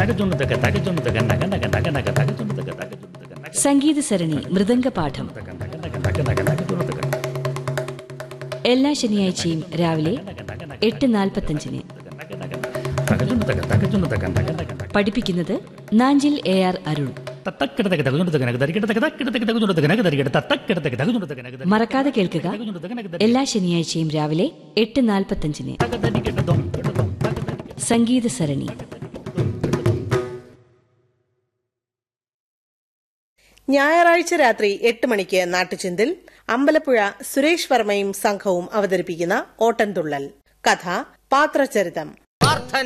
തകച്ചുണ്ടക തകച്ചുണ്ടക നഗ നഗ നഗ നഗ തകച്ചുണ്ടക തകച്ചുണ്ടക നഗ സംഗീത സരണി മൃദംഗ പാഠം നഗ നഗ നഗ നഗ തകച്ചുണ്ടക എല്ലാ ശനിയാഴ്ചയും രാവിലെ എട്ട് നാൽപ്പത്തഞ്ചിന് നഗ നഗ തകച്ചുണ്ടക തകച്ചുണ്ടക നഗ നഗ നഗ പഠിപ്പിക്കുന്നത് നാഞ്ചിൽ എ ആർ അരുൺ തത്തക്കിടതക തകച്ചുണ്ടക നഗ തരികിടതക തക്കിടതക തകച്ചുണ്ടക നഗ തരികിട തത്തക്കിടതക തകച്ചുണ്ടക നഗ തരി മറക്കാതെ കേൾക്കുക തകച്ചുണ്ടക നഗ തരി എല്ലാ ശനിയാഴ്ചയും രാവിലെ എട്ട് നാൽപ്പത്തഞ്ചിന് തക തരികിട ദം കിട ദം തക തരികിട സംഗീത സരണി ഞായറാഴ്ച രാത്രി എട്ട് മണിക്ക് നാട്ടുചിന്തിൽ അമ്പലപ്പുഴ സുരേഷ് വർമ്മയും സംഘവും അവതരിപ്പിക്കുന്ന ഓട്ടൻതുള്ളൽ കഥ പാത്രചരിതം പാർത്ഥൻ